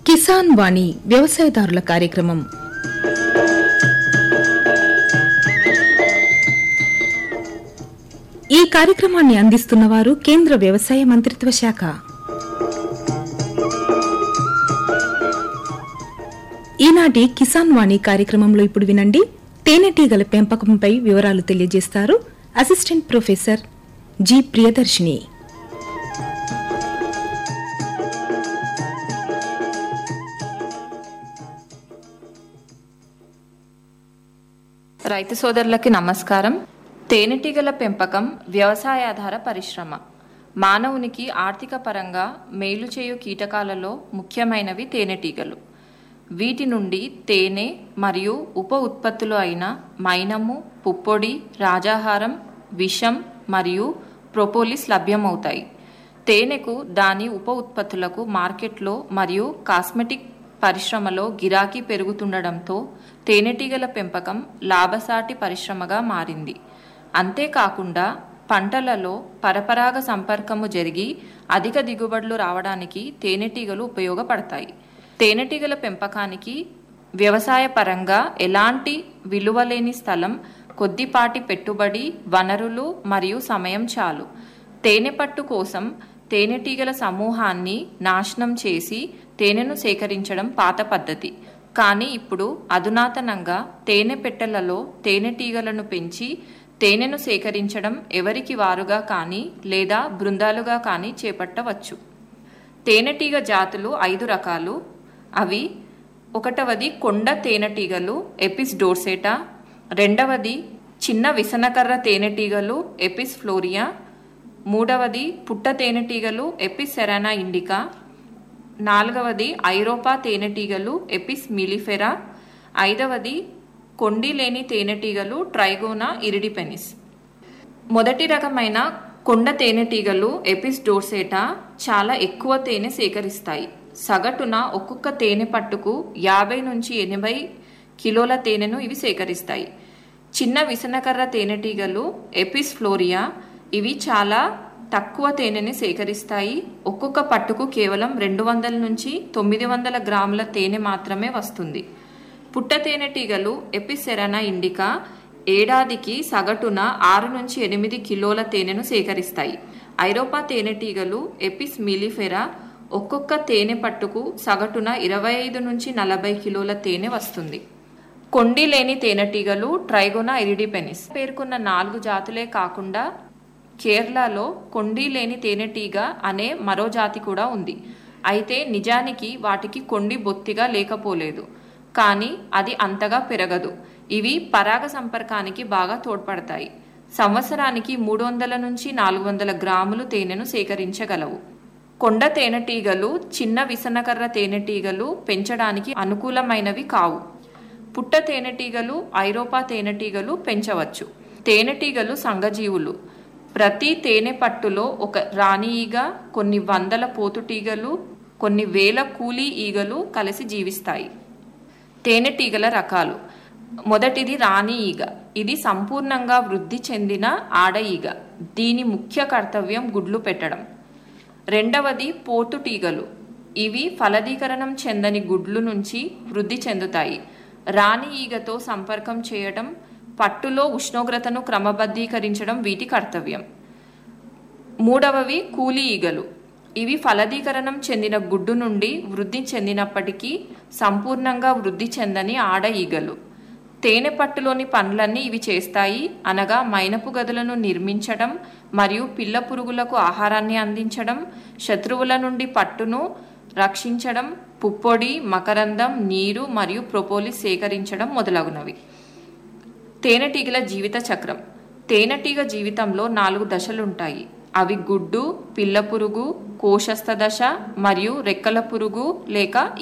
కిసాన్ వాణి వ్యవసాయదారుల కార్యక్రమం ఈ కార్యక్రమాన్ని అందిస్తున్నవారు కేంద్ర వ్యవసాయ మంత్రిత్వ శాఖ ఈనాటి కిసాన్ వాణి కార్యక్రమంలో ఇప్పుడు వినండి తేనెటీగల పెంపకంపై వివరాలు తెలియజేస్తారు అసిస్టెంట్ ప్రొఫెసర్ జి ప్రియదర్శిని రైతు సోదరులకి నమస్కారం తేనెటీగల పెంపకం వ్యవసాయాధార పరిశ్రమ మానవునికి ఆర్థిక పరంగా మేలు చేయు కీటకాలలో ముఖ్యమైనవి తేనెటీగలు వీటి నుండి తేనె మరియు ఉప ఉత్పత్తులు అయిన మైనము పుప్పొడి రాజాహారం విషం మరియు ప్రొపోలిస్ లభ్యమవుతాయి తేనెకు దాని ఉప ఉత్పత్తులకు మార్కెట్లో మరియు కాస్మెటిక్ పరిశ్రమలో గిరాకీ పెరుగుతుండడంతో తేనెటీగల పెంపకం లాభసాటి పరిశ్రమగా మారింది అంతేకాకుండా పంటలలో పరపరాగ సంపర్కము జరిగి అధిక దిగుబడులు రావడానికి తేనెటీగలు ఉపయోగపడతాయి తేనెటీగల పెంపకానికి వ్యవసాయ పరంగా ఎలాంటి విలువలేని స్థలం కొద్దిపాటి పెట్టుబడి వనరులు మరియు సమయం చాలు తేనె పట్టు కోసం తేనెటీగల సమూహాన్ని నాశనం చేసి తేనెను సేకరించడం పాత పద్ధతి కానీ ఇప్పుడు అధునాతనంగా తేనె పెట్టెలలో తేనెటీగలను పెంచి తేనెను సేకరించడం ఎవరికి వారుగా కానీ లేదా బృందాలుగా కానీ చేపట్టవచ్చు తేనెటీగ జాతులు ఐదు రకాలు అవి ఒకటవది కొండ తేనెటీగలు ఎపిస్ డోర్సేటా రెండవది చిన్న విసనకర్ర తేనెటీగలు ఎపిస్ ఫ్లోరియా మూడవది పుట్ట తేనెటీగలు ఎపిస్ సెరానా ఇండికా నాలుగవది ఐరోపా తేనెటీగలు ఎపిస్ మిలిఫెరా ఐదవది కొండి లేని తేనెటీగలు ట్రైగోనా ఇరిడిపెనిస్ మొదటి రకమైన కొండ తేనెటీగలు ఎపిస్ డోర్సేటా చాలా ఎక్కువ తేనె సేకరిస్తాయి సగటున ఒక్కొక్క తేనె పట్టుకు యాభై నుంచి ఎనభై కిలోల తేనెను ఇవి సేకరిస్తాయి చిన్న విసనకర్ర తేనెటీగలు ఎపిస్ ఫ్లోరియా ఇవి చాలా తక్కువ తేనెని సేకరిస్తాయి ఒక్కొక్క పట్టుకు కేవలం రెండు వందల నుంచి తొమ్మిది వందల గ్రాముల తేనె మాత్రమే వస్తుంది పుట్ట తేనెటీగలు ఎపిసెరనా ఇండికా ఏడాదికి సగటున ఆరు నుంచి ఎనిమిది కిలోల తేనెను సేకరిస్తాయి ఐరోపా తేనెటీగలు ఎపిస్ మిలిఫెరా ఒక్కొక్క తేనె పట్టుకు సగటున ఇరవై ఐదు నుంచి నలభై కిలోల తేనె వస్తుంది కొండి లేని తేనెటీగలు ట్రైగోనా ఇరిడిపెనిస్ పేర్కొన్న నాలుగు జాతులే కాకుండా కేరళలో కొండి లేని తేనెటీగ అనే మరో జాతి కూడా ఉంది అయితే నిజానికి వాటికి కొండి బొత్తిగా లేకపోలేదు కానీ అది అంతగా పెరగదు ఇవి పరాగ సంపర్కానికి బాగా తోడ్పడతాయి సంవత్సరానికి మూడు వందల నుంచి నాలుగు వందల గ్రాములు తేనెను సేకరించగలవు కొండ తేనెటీగలు చిన్న విసనకర్ర తేనెటీగలు పెంచడానికి అనుకూలమైనవి కావు పుట్ట తేనెటీగలు ఐరోపా తేనెటీగలు పెంచవచ్చు తేనెటీగలు సంఘజీవులు ప్రతి తేనె పట్టులో ఒక రాణి ఈగ కొన్ని వందల పోతుటీగలు కొన్ని వేల కూలీ ఈగలు కలిసి జీవిస్తాయి తేనెటీగల రకాలు మొదటిది రాణి ఈగ ఇది సంపూర్ణంగా వృద్ధి చెందిన ఆడ ఈగ దీని ముఖ్య కర్తవ్యం గుడ్లు పెట్టడం రెండవది పోతుటీగలు ఇవి ఫలదీకరణం చెందని గుడ్లు నుంచి వృద్ధి చెందుతాయి రాణి ఈగతో సంపర్కం చేయడం పట్టులో ఉష్ణోగ్రతను క్రమబద్ధీకరించడం వీటి కర్తవ్యం మూడవవి కూలీ ఈగలు ఇవి ఫలదీకరణం చెందిన గుడ్డు నుండి వృద్ధి చెందినప్పటికీ సంపూర్ణంగా వృద్ధి చెందని ఆడ ఈగలు తేనె పట్టులోని పనులన్నీ ఇవి చేస్తాయి అనగా మైనపు గదులను నిర్మించడం మరియు పిల్ల పురుగులకు ఆహారాన్ని అందించడం శత్రువుల నుండి పట్టును రక్షించడం పుప్పొడి మకరందం నీరు మరియు ప్రొపోలిస్ సేకరించడం మొదలగునవి తేనెటీగల జీవిత చక్రం తేనెటీగ జీవితంలో నాలుగు దశలుంటాయి అవి గుడ్డు పిల్ల పురుగు కోశస్థ దశ మరియు రెక్కల పురుగు లేక